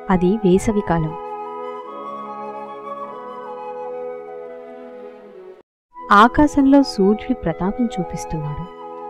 అది వేసవికాలం ఆకాశంలో సూర్యుడి ప్రతాపం చూపిస్తున్నాడు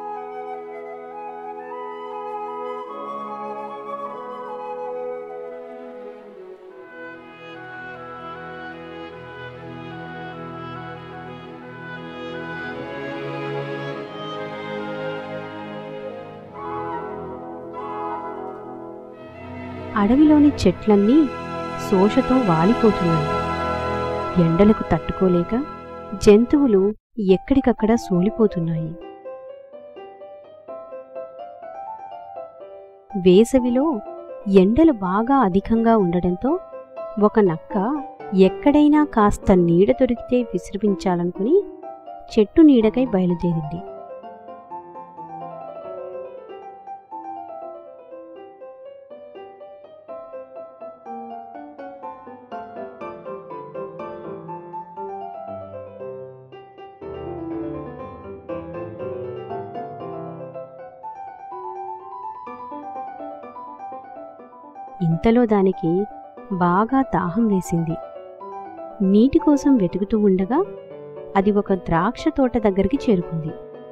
అడవిలోని చెట్లన్నీ శోషతో వాలిపోతున్నాయి ఎండలకు తట్టుకోలేక జంతువులు ఎక్కడికక్కడ సోలిపోతున్నాయి వేసవిలో ఎండలు బాగా అధికంగా ఉండడంతో ఒక నక్క ఎక్కడైనా కాస్త నీడ దొరికితే విశ్రమించాలనుకుని చెట్టు నీడకై బయలుదేరింది ఇంతలో దానికి బాగా దాహం వేసింది నీటి కోసం వెతుకుతూ ఉండగా అది ఒక ద్రాక్ష తోట దగ్గరికి చేరుకుంది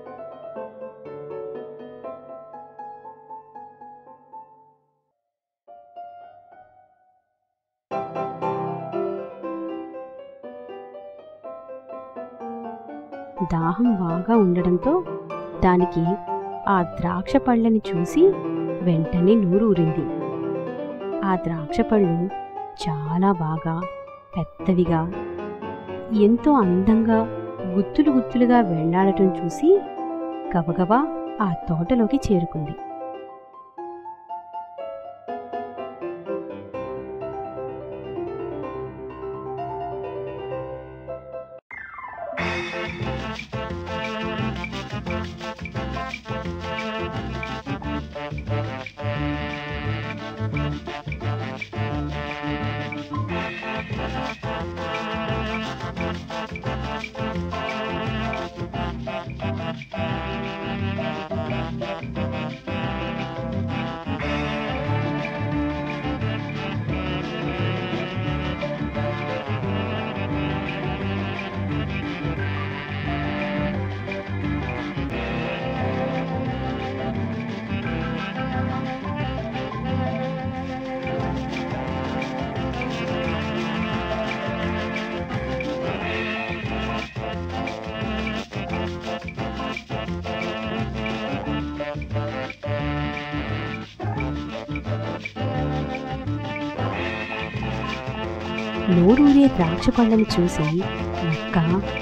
దాహం బాగా ఉండడంతో దానికి ఆ ద్రాక్ష పళ్ళని చూసి వెంటనే నూరూరింది ఆ ద్రాక్ష పళ్ళు చాలా బాగా పెద్దవిగా ఎంతో అందంగా గుత్తులు గుత్తులుగా వెళ్లాడటం చూసి గబగబా ఆ తోటలోకి చేరుకుంది నోరూరే ద్రాక్ష పళ్ళని చూసి నక్క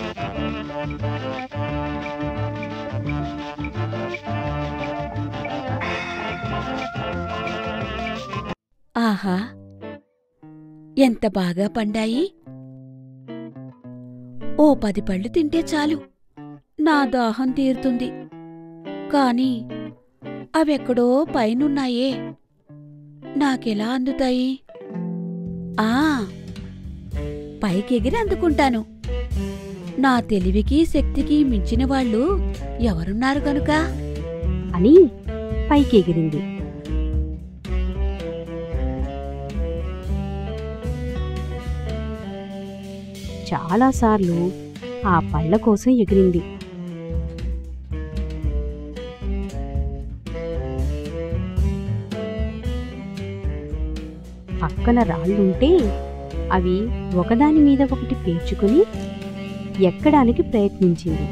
ఆహా ఎంత బాగా పండాయి ఓ పది పళ్ళు తింటే చాలు నా దాహం తీరుతుంది కాని అవెక్కడో పైనున్నాయే నాకెలా అందుతాయి ఆ పైకెగిరి అందుకుంటాను నా తెలివికి శక్తికి మించిన వాళ్ళు ఎవరున్నారు గనుక అని పైకి ఎగిరింది చాలాసార్లు ఆ పళ్ళ కోసం ఎగిరింది పక్కన రాళ్ళుంటే అవి ఒకదాని మీద ఒకటి పేర్చుకుని ఎక్కడానికి ప్రయత్నించింది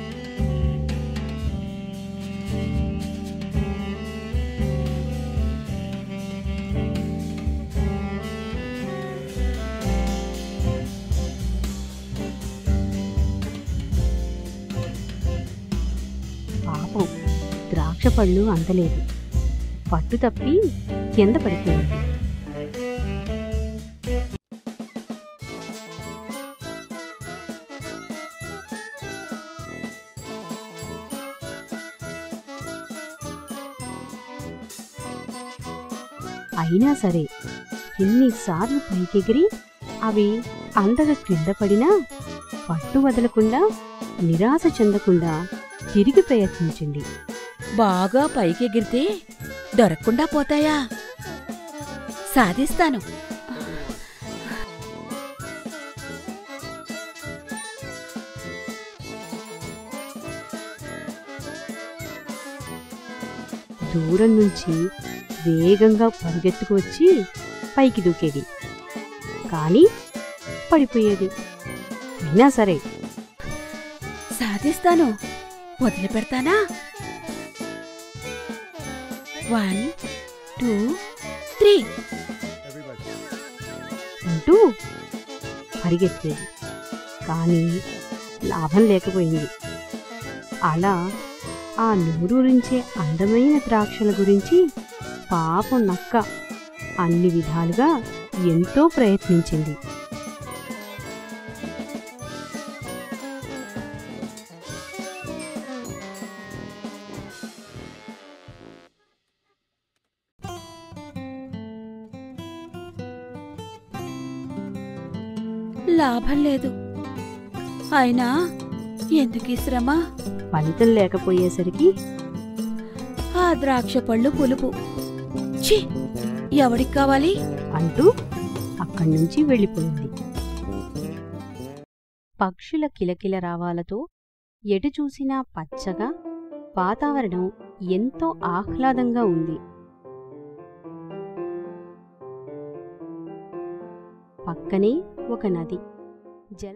పాపం ద్రాక్ష పళ్ళు అందలేదు పట్టు తప్పి కింద పడిపోయింది అయినా సరే ఎన్నిసార్లు పైకెగిరి అవి అందగా కింద పడినా పట్టు వదలకుండా నిరాశ చెందకుండా తిరిగి ప్రయత్నించింది బాగా పైకెగిరితే దొరకకుండా పోతాయా సాధిస్తాను దూరం నుంచి వేగంగా పరుగెత్తుకు వచ్చి పైకి దూకేది కానీ పడిపోయేది అయినా సరే సాధిస్తాను వదిలిపెడతానా వన్ టూ త్రీ అంటూ పరిగెత్తేది కానీ లాభం లేకపోయింది అలా ఆ నూరూరించే అందమైన ద్రాక్షల గురించి పాపం నక్క అన్ని విధాలుగా ఎంతో ప్రయత్నించింది లాభం లేదు అయినా ఎందుకు ఈ శ్రమ ఫలితం లేకపోయేసరికి ఆ ద్రాక్ష పళ్ళు పులుపు ఛీ ఎవడికి కావాలి అంటూ అక్కడి నుంచి వెళ్ళిపోయింది పక్షుల కిలకిల రావాలతో ఎటు చూసినా పచ్చగా వాతావరణం ఎంతో ఆహ్లాదంగా ఉంది పక్కనే ఒక నది జల